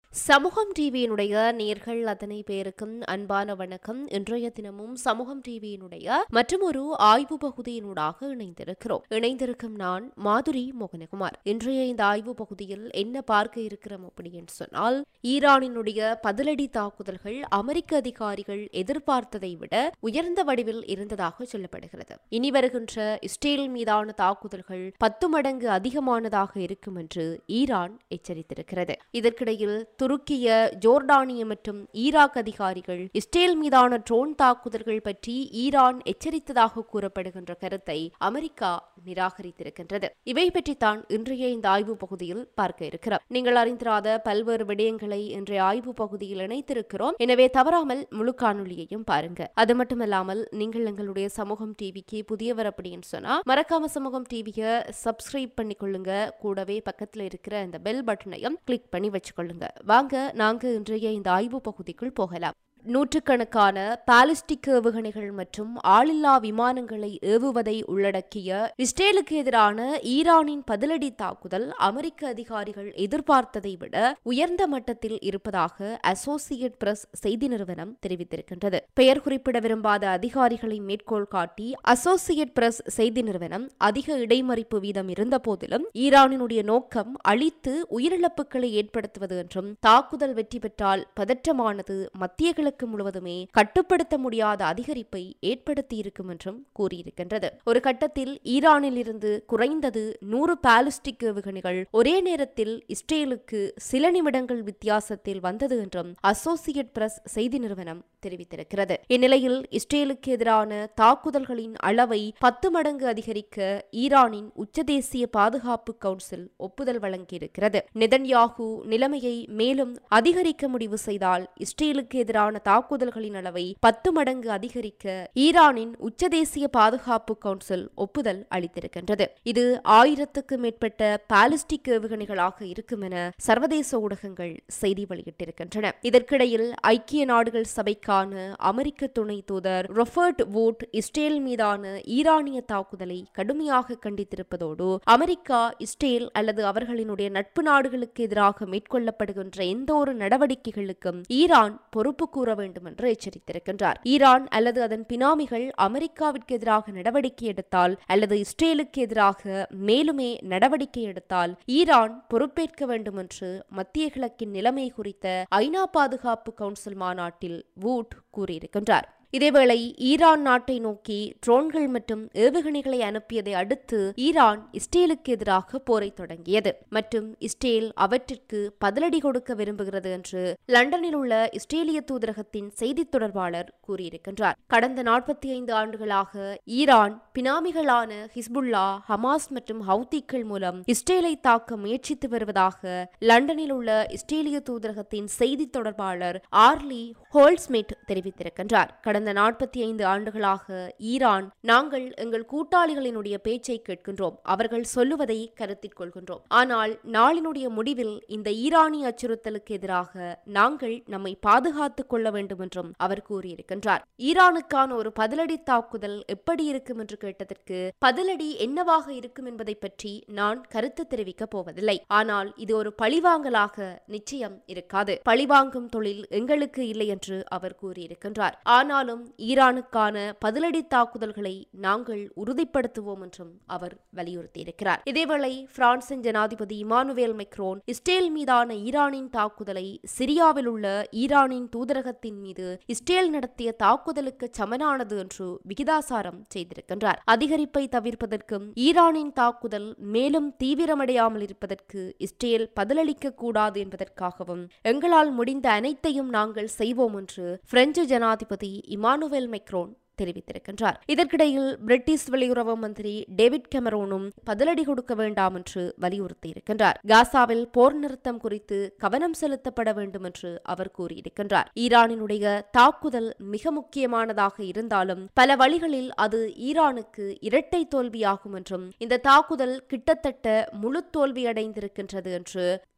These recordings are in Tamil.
சமூகம் டிவியினுடைய நேர்கள் அத்தனை பேருக்கும் அன்பான வணக்கம் இன்றைய தினமும் சமூகம் டிவியினுடைய மற்றும் ஒரு ஆய்வு பகுதியினூடாக இணைந்திருக்கிறோம் இணைந்திருக்கும் நான் மாதுரி மோகனகுமார் இன்றைய இந்த ஆய்வு பகுதியில் என்ன பார்க்க இருக்கிறோம் அப்படின்னு சொன்னால் ஈரானினுடைய பதிலடி தாக்குதல்கள் அமெரிக்க அதிகாரிகள் எதிர்பார்த்ததை விட உயர்ந்த வடிவில் இருந்ததாக சொல்லப்படுகிறது இனி வருகின்ற இஸ்ரேல் மீதான தாக்குதல்கள் பத்து மடங்கு அதிகமானதாக இருக்கும் என்று ஈரான் எச்சரித்திருக்கிறது இதற்கிடையில் துருக்கிய ஜோர்டானிய மற்றும் ஈராக் அதிகாரிகள் இஸ்ரேல் மீதான ட்ரோன் தாக்குதல்கள் பற்றி ஈரான் எச்சரித்ததாக கூறப்படுகின்ற கருத்தை அமெரிக்கா நிராகரித்திருக்கின்றது இவை பற்றித்தான் இன்றைய இந்த ஆய்வு பகுதியில் பார்க்க இருக்கிறோம் நீங்கள் அறிந்திராத பல்வேறு விடயங்களை இன்றைய ஆய்வு பகுதியில் இணைத்திருக்கிறோம் எனவே தவறாமல் முழு காணொலியையும் பாருங்க அது மட்டுமல்லாமல் நீங்கள் எங்களுடைய சமூகம் டிவிக்கு புதியவர் அப்படின்னு சொன்னா மறக்காம சமூகம் டிவியை சப்ஸ்கிரைப் பண்ணிக்கொள்ளுங்க கூடவே பக்கத்துல இருக்கிற இந்த பெல் பட்டனையும் கிளிக் பண்ணி வச்சுக்கொள்ளுங்க வாங்க நாங்க இன்றைய இந்த ஆய்வு பகுதிக்குள் போகலாம் நூற்றுக்கணக்கான பாலிஸ்டிக் ஏவுகணைகள் மற்றும் ஆளில்லா விமானங்களை ஏவுவதை உள்ளடக்கிய இஸ்ரேலுக்கு எதிரான ஈரானின் பதிலடி தாக்குதல் அமெரிக்க அதிகாரிகள் எதிர்பார்த்ததை விட உயர்ந்த மட்டத்தில் இருப்பதாக அசோசியேட் பிரஸ் செய்தி நிறுவனம் தெரிவித்திருக்கின்றது பெயர் குறிப்பிட விரும்பாத அதிகாரிகளை மேற்கோள் காட்டி அசோசியேட் பிரஸ் செய்தி நிறுவனம் அதிக இடைமறிப்பு வீதம் இருந்த போதிலும் ஈரானினுடைய நோக்கம் அழித்து உயிரிழப்புகளை ஏற்படுத்துவது என்றும் தாக்குதல் வெற்றி பெற்றால் பதற்றமானது மத்திய கிழக்கு முழுவதுமே கட்டுப்படுத்த முடியாத அதிகரிப்பை ஏற்படுத்தியிருக்கும் என்றும் கூறியிருக்கின்றது ஒரு கட்டத்தில் ஈரானில் இருந்து குறைந்தது நூறு பாலிஸ்டிக் ஏவுகணைகள் ஒரே நேரத்தில் இஸ்ரேலுக்கு சில நிமிடங்கள் வித்தியாசத்தில் வந்தது என்றும் அசோசியேட் பிரஸ் செய்தி நிறுவனம் தெரிவித்திருக்கிறது இந்நிலையில் இஸ்ரேலுக்கு எதிரான தாக்குதல்களின் அளவை பத்து மடங்கு அதிகரிக்க ஈரானின் உச்சதேசிய பாதுகாப்பு கவுன்சில் ஒப்புதல் வழங்கியிருக்கிறது நெதன்யாகு நிலைமையை மேலும் அதிகரிக்க முடிவு செய்தால் இஸ்ரேலுக்கு எதிரான தாக்குதல்களின் அளவை பத்து மடங்கு அதிகரிக்க ஈரானின் உச்சதேசிய பாதுகாப்பு கவுன்சில் ஒப்புதல் அளித்திருக்கின்றது இது ஆயிரத்துக்கு மேற்பட்ட பாலிஸ்டிக் ஏவுகணைகளாக இருக்கும் என சர்வதேச ஊடகங்கள் செய்தி வெளியிட்டிருக்கின்றன இதற்கிடையில் ஐக்கிய நாடுகள் சபைக்கான அமெரிக்க துணை தூதர் ரொபர்ட் வூட் இஸ்ரேல் மீதான ஈரானிய தாக்குதலை கடுமையாக கண்டித்திருப்பதோடு அமெரிக்கா இஸ்ரேல் அல்லது அவர்களினுடைய நட்பு நாடுகளுக்கு எதிராக மேற்கொள்ளப்படுகின்ற எந்த ஒரு நடவடிக்கைகளுக்கும் ஈரான் பொறுப்பு கூற வேண்டும் என்று எச்சரித்திருக்கின்றார் ஈரான் அல்லது அதன் பினாமிகள் அமெரிக்காவிற்கு எதிராக நடவடிக்கை எடுத்தால் அல்லது இஸ்ரேலுக்கு எதிராக மேலுமே நடவடிக்கை எடுத்தால் ஈரான் பொறுப்பேற்க வேண்டும் என்று மத்திய கிழக்கின் நிலைமை குறித்த ஐநா பாதுகாப்பு கவுன்சில் மாநாட்டில் வூட் கூறியிருக்கின்றார் இதேவேளை ஈரான் நாட்டை நோக்கி ட்ரோன்கள் மற்றும் ஏவுகணைகளை அனுப்பியதை அடுத்து ஈரான் இஸ்ரேலுக்கு எதிராக போரை தொடங்கியது மற்றும் இஸ்ரேல் அவற்றிற்கு பதிலடி கொடுக்க விரும்புகிறது என்று லண்டனில் உள்ள இஸ்ரேலிய தூதரகத்தின் செய்தி தொடர்பாளர் கூறியிருக்கின்றார் கடந்த நாற்பத்தி ஐந்து ஆண்டுகளாக ஈரான் பினாமிகளான ஹிஸ்புல்லா ஹமாஸ் மற்றும் ஹவுத்திக்கள் மூலம் இஸ்ரேலை தாக்க முயற்சித்து வருவதாக லண்டனில் உள்ள இஸ்ரேலிய தூதரகத்தின் செய்தி தொடர்பாளர் ஆர்லி ஹோல்ஸ்மிட் தெரிவித்திருக்கின்றார் கடந்த நாற்பத்தி ஐந்து ஆண்டுகளாக ஈரான் நாங்கள் எங்கள் கூட்டாளிகளினுடைய பேச்சை கேட்கின்றோம் அவர்கள் சொல்லுவதை கருத்தில் கொள்கின்றோம் ஆனால் நாளினுடைய முடிவில் இந்த ஈரானிய அச்சுறுத்தலுக்கு எதிராக நாங்கள் நம்மை பாதுகாத்துக் கொள்ள வேண்டும் என்றும் அவர் கூறியிருக்கின்றார் ஈரானுக்கான ஒரு பதிலடி தாக்குதல் எப்படி இருக்கும் என்று கேட்டதற்கு பதிலடி என்னவாக இருக்கும் என்பதை பற்றி நான் கருத்து தெரிவிக்கப் போவதில்லை ஆனால் இது ஒரு பழிவாங்கலாக நிச்சயம் இருக்காது பழிவாங்கும் தொழில் எங்களுக்கு இல்லை என்று அவர் கூறியிருக்கின்றார் ஆனாலும் ஈரானுக்கான பதிலடி தாக்குதல்களை நாங்கள் உறுதிப்படுத்துவோம் என்றும் அவர் வலியுறுத்தியிருக்கிறார் இதேவேளை பிரான்சின் ஜனாதிபதி இமானுவேல் மெக்ரோன் இஸ்ரேல் மீதான ஈரானின் தாக்குதலை சிரியாவில் உள்ள ஈரானின் தூதரகத்தின் மீது இஸ்ரேல் நடத்திய தாக்குதலுக்கு சமனானது என்று விகிதாசாரம் செய்திருக்கின்றார் அதிகரிப்பை தவிர்ப்பதற்கும் ஈரானின் தாக்குதல் மேலும் தீவிரமடையாமல் இருப்பதற்கு இஸ்ரேல் பதிலளிக்க கூடாது என்பதற்காகவும் எங்களால் முடிந்த அனைத்தையும் நாங்கள் செய்வோம் என்று பிரெஞ்சு ஜனாதிபதி இமானுவேல் மெக்ரோன் தெரிவித்திருக்கின்றார் இதற்கிடையில் பிரிட்டிஷ் வெளியுறவு மந்திரி டேவிட் கெமரோனும் பதிலடி கொடுக்க வேண்டாம் என்று வலியுறுத்தியிருக்கின்றார் காசாவில் போர் நிறுத்தம் குறித்து கவனம் செலுத்தப்பட வேண்டும் என்று அவர் கூறியிருக்கின்றார் ஈரானினுடைய தாக்குதல் மிக முக்கியமானதாக இருந்தாலும் பல வழிகளில் அது ஈரானுக்கு இரட்டை தோல்வியாகும் என்றும் இந்த தாக்குதல் கிட்டத்தட்ட முழு தோல்வியடைந்திருக்கின்றது என்று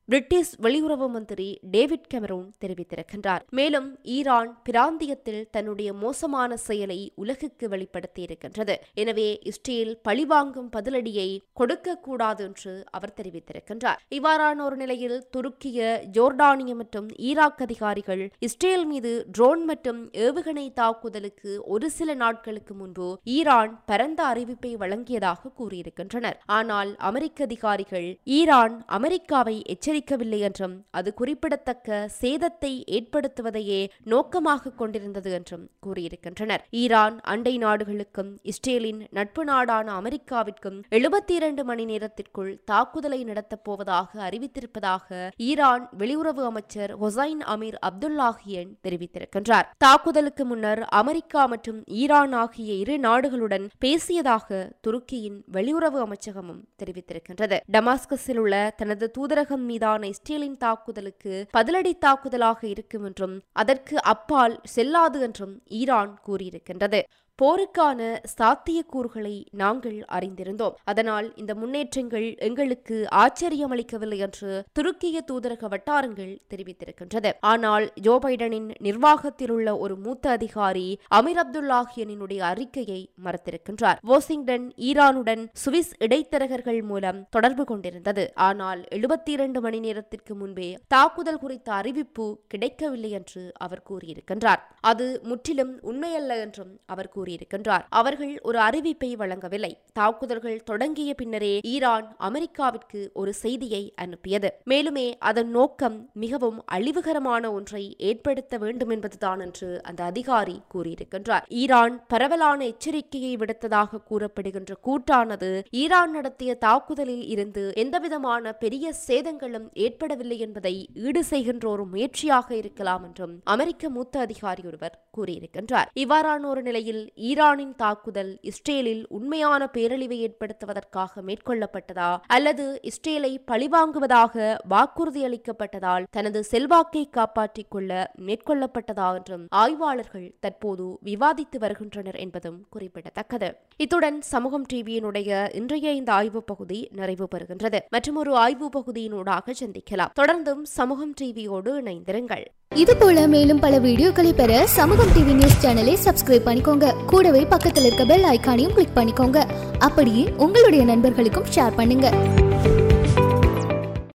பிரிட்டிஷ் வெளியுறவு மந்திரி டேவிட் கெமரூன் தெரிவித்திருக்கின்றார் மேலும் ஈரான் பிராந்தியத்தில் தன்னுடைய மோசமான செயலை உலகுக்கு வெளிப்படுத்தியிருக்கின்றது எனவே இஸ்ரேல் பழிவாங்கும் பதிலடியை கொடுக்கக்கூடாது என்று அவர் தெரிவித்திருக்கின்றார் இவ்வாறான ஒரு நிலையில் துருக்கிய ஜோர்டானிய மற்றும் ஈராக் அதிகாரிகள் இஸ்ரேல் மீது ட்ரோன் மற்றும் ஏவுகணை தாக்குதலுக்கு ஒரு சில நாட்களுக்கு முன்பு ஈரான் பரந்த அறிவிப்பை வழங்கியதாக கூறியிருக்கின்றனர் ஆனால் அமெரிக்க அதிகாரிகள் ஈரான் அமெரிக்காவை எச்சரிக்கவில்லை என்றும் அது குறிப்பிடத்தக்க சேதத்தை ஏற்படுத்துவதையே நோக்கமாக கொண்டிருந்தது என்றும் கூறியிருக்கின்றனர் ஈரான் அண்டை நாடுகளுக்கும் இஸ்ரேலின் நட்பு நாடான அமெரிக்காவிற்கும் எழுபத்தி இரண்டு மணி நேரத்திற்குள் தாக்குதலை நடத்தப் போவதாக அறிவித்திருப்பதாக ஈரான் வெளியுறவு அமைச்சர் ஹொசைன் அமீர் அப்துல்லாஹியன் தெரிவித்திருக்கின்றார் தாக்குதலுக்கு முன்னர் அமெரிக்கா மற்றும் ஈரான் ஆகிய இரு நாடுகளுடன் பேசியதாக துருக்கியின் வெளியுறவு அமைச்சகமும் தெரிவித்திருக்கின்றது டமாஸ்கஸில் உள்ள தனது தூதரகம் மீதான இஸ்ரேலின் தாக்குதலுக்கு பதிலடி தாக்குதலாக இருக்கும் என்றும் அதற்கு அப்பால் செல்லாது என்றும் ஈரான் கூறியிருக்கின்றது போருக்கான சாத்தியக்கூறுகளை நாங்கள் அறிந்திருந்தோம் அதனால் இந்த முன்னேற்றங்கள் எங்களுக்கு ஆச்சரியமளிக்கவில்லை என்று துருக்கிய தூதரக வட்டாரங்கள் தெரிவித்திருக்கின்றது ஆனால் ஜோ பைடனின் நிர்வாகத்தில் உள்ள ஒரு மூத்த அதிகாரி அமீர் அப்துல்லாஹியனினுடைய அறிக்கையை மறுத்திருக்கின்றார் வாஷிங்டன் ஈரானுடன் சுவிஸ் இடைத்தரகர்கள் மூலம் தொடர்பு கொண்டிருந்தது ஆனால் எழுபத்தி இரண்டு மணி நேரத்திற்கு முன்பே தாக்குதல் குறித்த அறிவிப்பு கிடைக்கவில்லை என்று அவர் கூறியிருக்கின்றார் அது முற்றிலும் உண்மையல்ல என்றும் அவர் கூறியிருக்கின்றார் அவர்கள் ஒரு அறிவிப்பை வழங்கவில்லை தாக்குதல்கள் தொடங்கிய பின்னரே ஈரான் அமெரிக்காவிற்கு ஒரு செய்தியை அனுப்பியது மேலுமே அதன் நோக்கம் மிகவும் அழிவுகரமான ஒன்றை ஏற்படுத்த வேண்டும் என்பதுதான் என்று அந்த அதிகாரி கூறியிருக்கின்றார் ஈரான் பரவலான எச்சரிக்கையை விடுத்ததாக கூறப்படுகின்ற கூட்டானது ஈரான் நடத்திய தாக்குதலில் இருந்து எந்தவிதமான பெரிய சேதங்களும் ஏற்படவில்லை என்பதை ஈடு செய்கின்ற ஒரு முயற்சியாக இருக்கலாம் என்றும் அமெரிக்க மூத்த அதிகாரி ஒருவர் கூறியிருக்கின்றார் இவ்வாறான ஒரு நிலையில் ஈரானின் தாக்குதல் இஸ்ரேலில் உண்மையான பேரழிவை ஏற்படுத்துவதற்காக மேற்கொள்ளப்பட்டதா அல்லது இஸ்ரேலை பழிவாங்குவதாக வாக்குறுதி அளிக்கப்பட்டதால் தனது செல்வாக்கை காப்பாற்றிக் கொள்ள மேற்கொள்ளப்பட்டதா என்றும் ஆய்வாளர்கள் தற்போது விவாதித்து வருகின்றனர் என்பதும் குறிப்பிடத்தக்கது இத்துடன் சமூகம் டிவியினுடைய இன்றைய இந்த ஆய்வு பகுதி நிறைவு பெறுகின்றது மற்றும் ஒரு ஆய்வு பகுதியினூடாக சந்திக்கலாம் தொடர்ந்தும் சமூகம் டிவியோடு இணைந்திருங்கள் இது போல மேலும் பல வீடியோக்களை பெற சமூகம் டிவி நியூஸ் சேனலை சப்ஸ்கிரைப் பண்ணிக்கோங்க கூடவே பக்கத்தில் இருக்க பெல் ஐகானையும் கிளிக் பண்ணிக்கோங்க அப்படியே உங்களுடைய நண்பர்களுக்கும் ஷேர் பண்ணுங்க